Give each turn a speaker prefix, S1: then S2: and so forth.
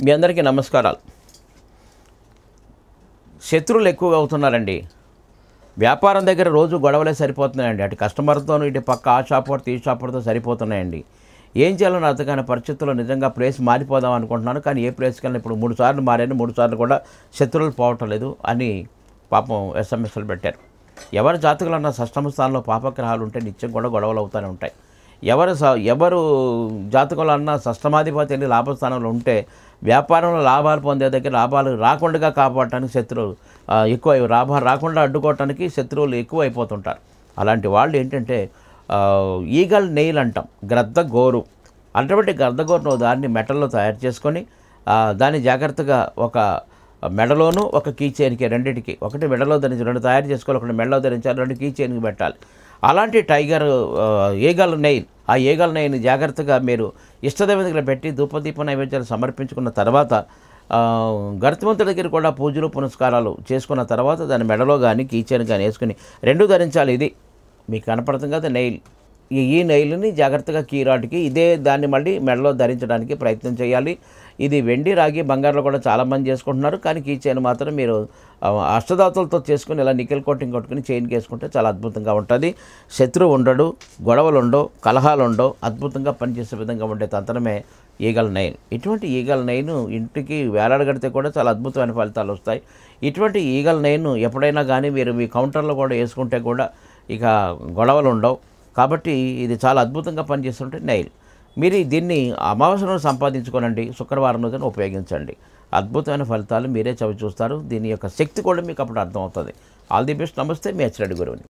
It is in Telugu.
S1: మీ అందరికీ నమస్కారాలు శత్రువులు ఎక్కువగా అవుతున్నారండి వ్యాపారం దగ్గర రోజు గొడవలే సరిపోతున్నాయండి అటు కస్టమర్తోనూ ఇటు పక్క ఆ షాప్ వాడితో ఈ షాప్ వాడితో సరిపోతున్నాయండి ఏం చేయాలని అర్థం కాని పరిస్థితుల్లో నిజంగా ప్లేస్ మారిపోదాం అనుకుంటున్నాను కానీ ఏ ప్లేస్కి వెళ్ళినా ఇప్పుడు మూడు సార్లు మారాను మూడు సార్లు కూడా శత్రువులు పోవటం లేదు అని పాపం ఎస్ఎంఎస్లు పెట్టారు ఎవరి జాతకులు అన్న సష్టమ స్థానంలో పాపగ్రహాలు ఉంటే నిత్యం కూడా గొడవలు అవుతూనే ఉంటాయి ఎవరు స- ఎవరు జాతకులు అన్న షష్టమాధిపతి వెళ్ళి లాభస్థానంలో ఉంటే వ్యాపారంలో లాభాలు పొందే దగ్గర లాభాలు రాకుండా కాపాడటానికి శత్రువులు ఆ, ఎక్కువ లాభాలు రాకుండా అడ్డుకోవటానికి శత్రువులు ఎక్కువ అయిపోతుంటారు అలాంటి వాళ్ళు ఏంటంటే ఆ, ఈగల్ నెయిల్ అంటాం గ్రద్ద గోరు అటువంటి గ్రద్ద గోరును దాన్ని మెటల్లో తయారు చేసుకొని ఆ, దాన్ని జాగ్రత్తగా ఒక మెడలోను ఒక కీ చైన్కి రెండింటికి ఒకటి మెడలో ధరించి రెండు తయారు చేసుకోవాలి ఒకటి మెడలో ధరించాలి రెండు కీ చైన్కి పెట్టాలి అలాంటి టైగర్ ఆ, ఈగల్ నెయిల్ ఆ ఈగల్ నెయిల్ని జాగ్రత్తగా మీరు ఇష్టదేవ దగ్గర పెట్టి ధూపదీప నైవేద్యాలు సమర్పించుకున్న తర్వాత ఆ, గరుత్మంతుడి దగ్గర కూడా పూజలు పునస్కారాలు చేసుకున్న తర్వాత దాని మెడలో కానీ కీ చైన్ కానీ వేసుకుని రెండు ధరించాలి ఇది మీకు కనపడుతుంది కదా నెయిల్ ఈ ఈ నెయిల్ని జాగ్రత్తగా కీరాటికి ఇదే దాన్ని మళ్ళీ మెడలో ధరించడానికి ప్రయత్నం చేయాలి ఇది వెండి రాగి బంగారులో కూడా చాలామంది చేసుకుంటున్నారు కానీ కీ చైన్ మాత్రం మీరు ఆ, అష్టదాతులతో చేసుకుని ఇలా నికెల్ కోటింగ్ కొట్టుకుని చైన్కి వేసుకుంటే చాలా అద్భుతంగా ఉంటుంది శత్రువు ఉండడు గొడవలు ఉండవు కలహాలు ఉండవు అద్భుతంగా పనిచేసే విధంగా ఉండే తంత్రమే ఈగల్ నైన్ ఇటువంటి ఈగల్ నైన్ ఇంటికి వేలాడగడితే కూడా చాలా అద్భుతమైన ఫలితాలు వస్తాయి ఇటువంటి ఈగల్ నైన్ ఎప్పుడైనా కానీ మీరు మీ కౌంటర్లో కూడా వేసుకుంటే కూడా ఇక గొడవలు ఉండవు కాబట్టి ఇది చాలా అద్భుతంగా పనిచేస్తుంటే నైల్ మీరు దీన్ని అమావాస్యను సంపాదించుకోనండి శుక్రవారం రోజున ఉపయోగించండి అద్భుతమైన ఫలితాలు మీరే చవి చూస్తారు దీని యొక్క శక్తి కూడా మీకు అప్పుడు అర్థమవుతుంది ఆల్ ది బెస్ట్ నమస్తే మీ హెచ్రెడ్డి గురువుని